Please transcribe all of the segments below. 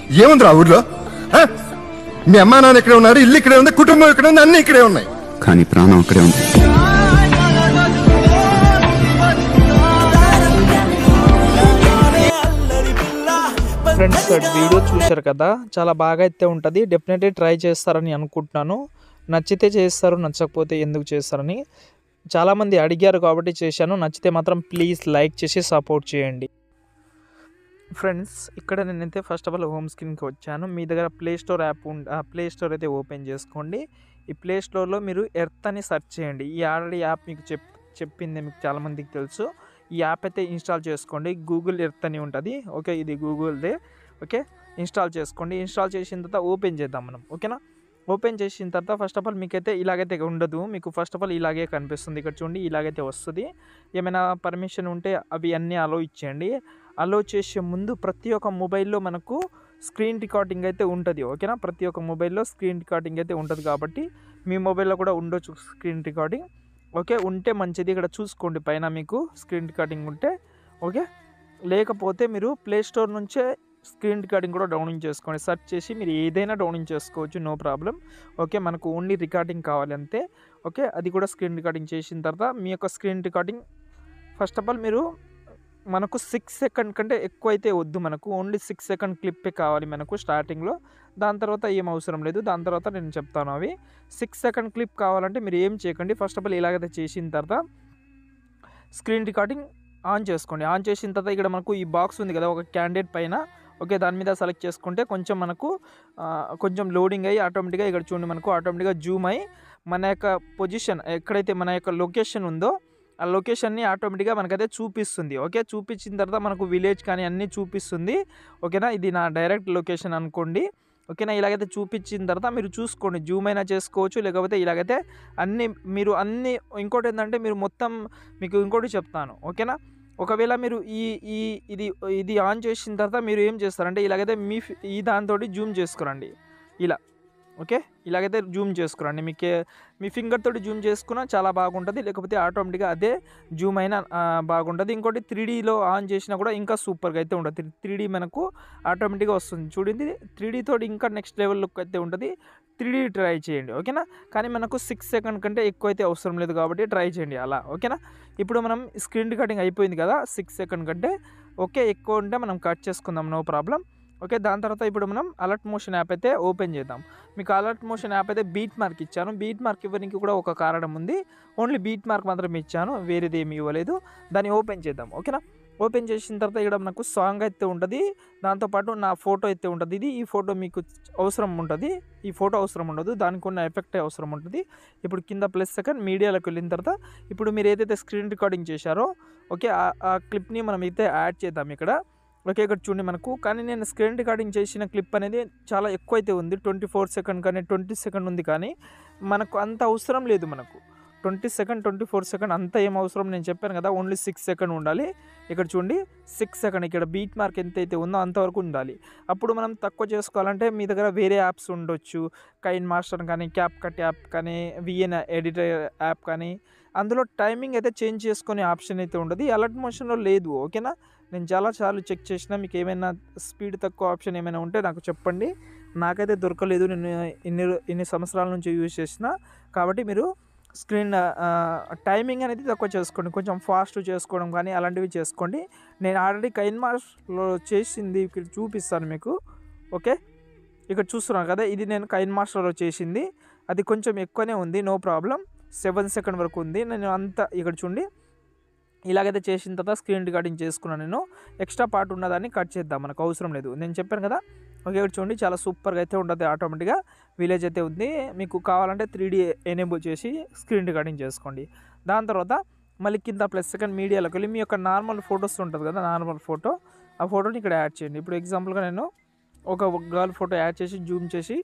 ఏముందిరా ఊర్లో ఆ? మీ అమ్మా నాన్న ఇక్కడే ఉన్నారు ఇల్లు ఇక్కడే ఉంది కుటుంబం ఇక్కడే ఉంది అన్ని ఇక్కడే ఉన్నాయి కానీ ప్రాణం అక్కడే ఉంది ఫ్రెండ్స్ వీడియో చూశారు కదా చాలా బాగా అయితే ఉంటుంది డెఫినెట్లీ ట్రై చేస్తారని అనుకుంటున్నాను నచ్చితే చేస్తారు నచ్చకపోతే ఎందుకు చేస్తారని చాలామంది అడిగారు కాబట్టి చేశాను నచ్చితే మాత్రం ప్లీజ్ లైక్ చేసి సపోర్ట్ చేయండి ఫ్రెండ్స్ ఇక్కడ నేనైతే ఫస్ట్ ఆఫ్ ఆల్ హోమ్ స్క్రీన్కి వచ్చాను మీ దగ్గర ప్లే స్టోర్ యాప్ ఉండ ప్లే స్టోర్ అయితే ఓపెన్ చేసుకోండి ఈ ప్లే స్టోర్లో మీరు ఎర్త్ అని సెర్చ్ చేయండి ఈ ఆల్రెడీ యాప్ మీకు చెప్ చెప్పింది మీకు చాలామందికి తెలుసు ఈ యాప్ అయితే ఇన్స్టాల్ చేసుకోండి గూగుల్ ఎర్త్ అని ఉంటుంది ఓకే ఇది గూగుల్దే ఓకే ఇన్స్టాల్ చేసుకోండి ఇన్స్టాల్ చేసిన తర్వాత ఓపెన్ చేద్దాం మనం ఓకేనా ఓపెన్ చేసిన తర్వాత ఫస్ట్ ఆఫ్ ఆల్ మీకైతే ఇలాగైతే ఉండదు మీకు ఫస్ట్ ఆఫ్ ఆల్ ఇలాగే కనిపిస్తుంది ఇక్కడ చూడండి ఇలాగైతే వస్తుంది ఏమైనా పర్మిషన్ ఉంటే అవి అన్నీ అలో ఇచ్చేయండి అలో చేసే ముందు ప్రతి ఒక్క మొబైల్లో మనకు స్క్రీన్ రికార్డింగ్ అయితే ఉంటుంది ఓకేనా ప్రతి ఒక్క మొబైల్లో స్క్రీన్ రికార్డింగ్ అయితే ఉంటుంది కాబట్టి మీ మొబైల్లో కూడా ఉండొచ్చు స్క్రీన్ రికార్డింగ్ ఓకే ఉంటే మంచిది ఇక్కడ చూసుకోండి పైన మీకు స్క్రీన్ రికార్డింగ్ ఉంటే ఓకే లేకపోతే మీరు ప్లే స్టోర్ నుంచే స్క్రీన్ రికార్డింగ్ కూడా డౌన్లోడ్ చేసుకోండి సెర్చ్ చేసి మీరు ఏదైనా డౌన్లోడ్ చేసుకోవచ్చు నో ప్రాబ్లం ఓకే మనకు ఓన్లీ రికార్డింగ్ కావాలి అంతే ఓకే అది కూడా స్క్రీన్ రికార్డింగ్ చేసిన తర్వాత మీ యొక్క screen recording first of all మీరు మనకు సిక్స్ సెకండ్ కంటే ఎక్కువ అయితే వద్దు మనకు ఓన్లీ సిక్స్ సెకండ్ క్లిప్పే కావాలి మనకు స్టార్టింగ్లో దాని తర్వాత ఏం అవసరం లేదు దాని తర్వాత నేను చెప్తాను అవి సిక్స్ సెకండ్ క్లిప్ కావాలంటే మీరు ఏం చేయకండి ఫస్ట్ ఆఫ్ ఆల్ ఇలాగైతే చేసిన తర్వాత స్క్రీన్ రికార్డింగ్ ఆన్ చేసుకోండి ఆన్ చేసిన తర్వాత ఇక్కడ మనకు ఈ బాక్స్ ఉంది కదా ఒక క్యాండిడేట్ పైన ఓకే దాని మీద సెలెక్ట్ చేసుకుంటే కొంచెం మనకు ఆ, కొంచెం లోడింగ్ అయ్యి ఆటోమేటిక్గా ఇక్కడ చూడండి మనకు ఆటోమేటిక్గా జూమ్ అయ్యి మన యొక్క పొజిషన్ ఎక్కడైతే మన యొక్క లొకేషన్ ఉందో ఆ లొకేషన్ని ఆటోమేటిక్గా మనకైతే చూపిస్తుంది ఓకే చూపించిన తర్వాత మనకు విలేజ్ కానీ అన్నీ చూపిస్తుంది ఓకేనా ఇది నా డైరెక్ట్ లొకేషన్ అనుకోండి ఓకేనా ఇలాగైతే చూపించిన తర్వాత మీరు చూసుకోండి జూమ్ అయినా చేసుకోవచ్చు లేకపోతే ఇలాగైతే అన్ని మీరు అన్ని ఇంకోటి ఏంటంటే మీరు మొత్తం మీకు ఇంకోటి చెప్తాను ఓకేనా ఒకవేళ మీరు ఈ ఈ ఇది ఇది ఆన్ చేసిన తర్వాత మీరు ఏం చేస్తారంటే ఇలాగైతే మీ ఫి- ఈ దాంతో జూమ్ చేసుకురండి ఇలా ఓకే ఇలాగైతే జూమ్ చేసుకురండి మీకు మీ ఫింగర్ తోటి జూమ్ చేసుకున్నా చాలా బాగుంటుంది లేకపోతే ఆటోమేటిక్గా అదే జూమ్ అయినా ఆ, బాగుంటుంది ఇంకోటి త్రీ డీలో ఆన్ చేసినా కూడా ఇంకా సూపర్గా అయితే ఉంటుంది త్రీ డీ మనకు ఆటోమేటిక్గా వస్తుంది చూడండి త్రీ డీ తోటి ఇంకా నెక్స్ట్ లెవెల్ లుక్ అయితే ఉంటుంది త్రీ డీ ట్రై చేయండి ఓకేనా కానీ మనకు సిక్స్ సెకండ్ కంటే ఎక్కువ అయితే అవసరం లేదు కాబట్టి ట్రై చేయండి అలా ఓకేనా ఇప్పుడు మనం స్క్రీన్ రికార్డింగ్ అయిపోయింది కదా సిక్స్ సెకండ్ కంటే ఓకే ఎక్కువ ఉంటే మనం కట్ చేసుకుందాం నో ప్రాబ్లం ఓకే దాని తర్వాత ఇప్పుడు మనం అలర్ట్ మోషన్ యాప్ అయితే ఓపెన్ చేద్దాం మీకు అలర్ట్ మోషన్ యాప్ అయితే బీట్ మార్క్ ఇచ్చాను బీట్ మార్క్ ఇవ్వడానికి కూడా ఒక కారణం ఉంది ఓన్లీ బీట్ మార్క్ మాత్రం ఇచ్చాను వేరేది ఏమి ఇవ్వలేదు దాన్ని ఓపెన్ చేద్దాం ఓకేనా ఓపెన్ చేసిన తర్వాత ఇక్కడ మనకు సాంగ్ అయితే ఉంటుంది దాంతోపాటు నా ఫోటో అయితే ఉంటుంది ఇది ఈ ఫోటో మీకు అవసరం ఉంటుంది ఈ ఫోటో అవసరం ఉండదు దానికి ఉన్న ఎఫెక్టే అవసరం ఉంటుంది ఇప్పుడు కింద ప్లస్ సెకండ్ మీడియాలోకి వెళ్ళిన తర్వాత ఇప్పుడు మీరు ఏదైతే స్క్రీన్ రికార్డింగ్ చేశారో ఓకే ఆ- ఆ క్లిప్ని మనం అయితే యాడ్ చేద్దాం ఇక్కడ ఓకే ఇక్కడ చూడండి మనకు కానీ నేను స్క్రీన్ రికార్డింగ్ చేసిన క్లిప్ అనేది చాలా ఎక్కువ అయితే ఉంది ట్వంటీ ఫోర్ సెకండ్ కానీ ట్వంటీ సెకండ్ ఉంది కానీ మనకు అంత అవసరం లేదు మనకు twenty second twenty four second అంత ఏం అవసరం నేను చెప్పాను కదా ఓన్లీ సిక్స్ సెకండ్ ఉండాలి ఇక్కడ చూడండి సిక్స్ సెకండ్ ఇక్కడ బీట్ మార్క్ ఎంత అయితే ఉందో అంతవరకు ఉండాలి అప్పుడు మనం తక్కువ చేసుకోవాలంటే మీ దగ్గర వేరే యాప్స్ ఉండొచ్చు కైన్ మాస్టర్ కానీ క్యాప్ కట్ యాప్ కానీ విఎన్ ఎడిటర్ యాప్ కానీ అందులో టైమింగ్ అయితే చేంజ్ చేసుకునే ఆప్షన్ అయితే ఉండదు అలర్ట్ మోషన్లో లేదు ఓకేనా నేను చాలా సార్లు చెక్ చేసిన మీకు ఏమైనా స్పీడ్ తక్కువ ఆప్షన్ ఏమైనా ఉంటే నాకు చెప్పండి నాకైతే దొరకలేదు నేను ఇన్ని ఇన్ని సంవత్సరాల నుంచి యూజ్ చేసిన కాబట్టి మీరు స్క్రీన్ టైమింగ్ అనేది తక్కువ చేసుకోండి కొంచెం ఫాస్ట్ చేసుకోవడం కానీ అలాంటివి చేసుకోండి నేను ఆల్రెడీ కైన్ మాస్టర్లో చేసింది ఇక్కడ చూపిస్తాను మీకు ఓకే ఇక్కడ చూస్తున్నాను కదా ఇది నేను కైన్ మాస్టర్లో చేసింది అది కొంచెం ఎక్కువనే ఉంది నో ప్రాబ్లం సెవెన్ సెకండ్ వరకు ఉంది నేను అంత ఇక్కడ చూడండి ఇలాగైతే చేసిన తర్వాత స్క్రీన్ రికార్డింగ్ చేసుకున్నాను నేను ఎక్స్ట్రా పార్ట్ ఉన్నదాన్ని కట్ చేద్దాం మనకు అవసరం లేదు నేను చెప్పాను కదా ఓకే ఇక్కడ చూడండి చాలా సూపర్గా అయితే ఉంటుంది ఆటోమేటిక్గా విలేజ్ అయితే ఉంది మీకు కావాలంటే త్రీ డీ ఎనేబుల్ చేసి స్క్రీన్ రికార్డింగ్ చేసుకోండి దాని తర్వాత మళ్ళీ కింద ప్లస్ సెకండ్ మీడియాలోకి వెళ్ళి మీ యొక్క నార్మల్ ఫొటోస్ ఉంటుంది కదా నార్మల్ ఫోటో ఆ ఫోటోని ఇక్కడ యాడ్ చేయండి ఇప్పుడు ఎగ్జాంపుల్గా నేను ఒక గర్ల్ ఫోటో యాడ్ చేసి జూమ్ చేసి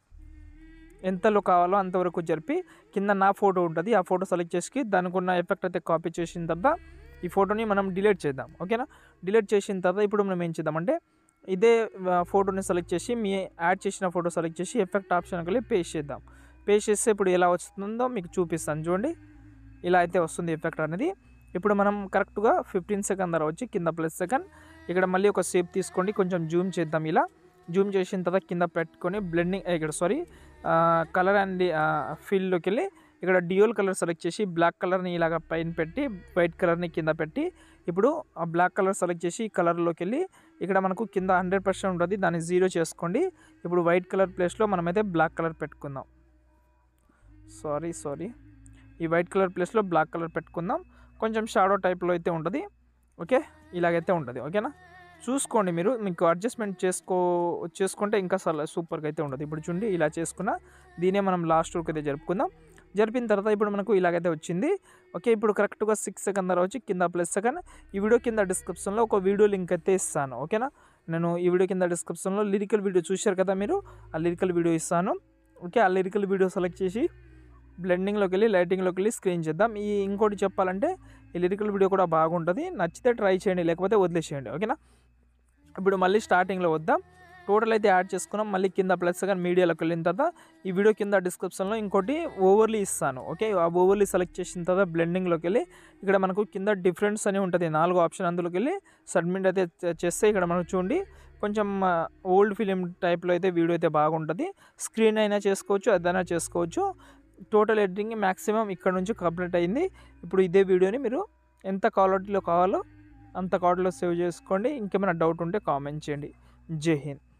ఎంతలో కావాలో అంతవరకు జరిపి కింద నా ఫోటో ఉంటుంది ఆ ఫోటో సెలెక్ట్ చేసి దానికి ఉన్న ఎఫెక్ట్ అయితే కాపీ చేసిన తర్వాత ఈ ఫోటోని మనం డిలీట్ చేద్దాం ఓకేనా డిలీట్ చేసిన తర్వాత ఇప్పుడు మనం ఏం చేద్దామంటే ఇదే ఆ, ఫోటోని సెలెక్ట్ చేసి మీ యాడ్ చేసిన ఫోటో సెలెక్ట్ చేసి ఎఫెక్ట్ ఆప్షన్కి వెళ్ళి పేస్ట్ చేద్దాం పేస్ట్ చేస్తే ఇప్పుడు ఎలా వస్తుందో మీకు చూపిస్తాను చూడండి ఇలా అయితే వస్తుంది ఎఫెక్ట్ అనేది ఇప్పుడు మనం కరెక్ట్గా ఫిఫ్టీన్ సెకండ్ ధర వచ్చి కింద ప్లస్ సెకండ్ ఇక్కడ మళ్ళీ ఒక సేప్ తీసుకోండి కొంచెం జూమ్ చేద్దాం ఇలా జూమ్ చేసిన తర్వాత కింద పెట్టుకొని బ్లెండింగ్ ఇక్కడ సారీ కలర్ అండ్ ఫీల్డ్లోకి వెళ్ళి ఇక్కడ డియోల్ కలర్ సెలెక్ట్ చేసి బ్లాక్ కలర్ని ఇలాగ పైన పెట్టి వైట్ కలర్ని కింద పెట్టి ఇప్పుడు ఆ బ్లాక్ కలర్ సెలెక్ట్ చేసి ఈ కలర్లోకి వెళ్ళి ఇక్కడ మనకు కింద హండ్రెడ్ పర్సెంట్ ఉంటుంది దాన్ని జీరో చేసుకోండి ఇప్పుడు వైట్ కలర్ ప్లేస్లో మనమైతే బ్లాక్ కలర్ పెట్టుకుందాం సారీ సారీ ఈ వైట్ కలర్ ప్లేస్లో బ్లాక్ కలర్ పెట్టుకుందాం కొంచెం షాడో టైప్లో అయితే ఉంటుంది ఓకే ఇలాగైతే ఉంటుంది ఓకేనా చూసుకోండి మీరు మీకు అడ్జస్ట్మెంట్ చేసుకో చేసుకుంటే ఇంకా అసలు సూపర్గా అయితే ఉంటుంది ఇప్పుడు చూడండి ఇలా చేసుకున్న దీనే మనం లాస్ట్ వరకు అయితే జరుపుకుందాం జరిపిన తర్వాత ఇప్పుడు మనకు ఇలాగైతే వచ్చింది ఓకే ఇప్పుడు కరెక్ట్గా సిక్స్ సెకండ్ ధర వచ్చి కింద ప్లస్ సెకండ్ ఈ వీడియో కింద డిస్క్రిప్షన్లో ఒక వీడియో లింక్ అయితే ఇస్తాను ఓకేనా నేను ఈ వీడియో కింద డిస్క్రిప్షన్లో లిరికల్ వీడియో చూశారు కదా మీరు ఆ లిరికల్ వీడియో ఇస్తాను ఓకే ఆ లిరికల్ వీడియో సెలెక్ట్ చేసి బ్లెండింగ్లోకి వెళ్ళి లైటింగ్లోకి వెళ్ళి స్క్రీన్ చేద్దాం ఈ ఇంకోటి చెప్పాలంటే ఈ లిరికల్ వీడియో కూడా బాగుంటుంది నచ్చితే ట్రై చేయండి లేకపోతే వదిలేసేయండి ఓకేనా ఇప్పుడు మళ్ళీ స్టార్టింగ్లో వద్దాం టోటల్ అయితే యాడ్ చేసుకున్నాం మళ్ళీ కింద ప్లస్ కానీ మీడియాలోకి వెళ్ళిన తర్వాత ఈ వీడియో కింద డిస్క్రిప్షన్లో ఇంకోటి ఓవర్లీ ఇస్తాను ఓకే ఆ ఓవర్లీ సెలెక్ట్ చేసిన తర్వాత బ్లెండింగ్లోకి వెళ్ళి ఇక్కడ మనకు కింద డిఫరెన్స్ అని ఉంటుంది నాలుగో ఆప్షన్ అందులోకి వెళ్ళి సబ్మిట్ అయితే చే- చేస్తే ఇక్కడ మనకు చూడండి కొంచెం ఓల్డ్ ఫిలిం టైప్లో అయితే వీడియో అయితే బాగుంటుంది స్క్రీన్ అయినా చేసుకోవచ్చు అదైనా చేసుకోవచ్చు టోటల్ ఎడిటింగ్ మ్యాక్సిమం ఇక్కడ నుంచి కంప్లీట్ అయింది ఇప్పుడు ఇదే వీడియోని మీరు ఎంత క్వాలిటీలో కావాలో అంత క్వాలిటీలో సేవ్ చేసుకోండి ఇంకేమైనా డౌట్ ఉంటే కామెంట్ చేయండి జై హింద్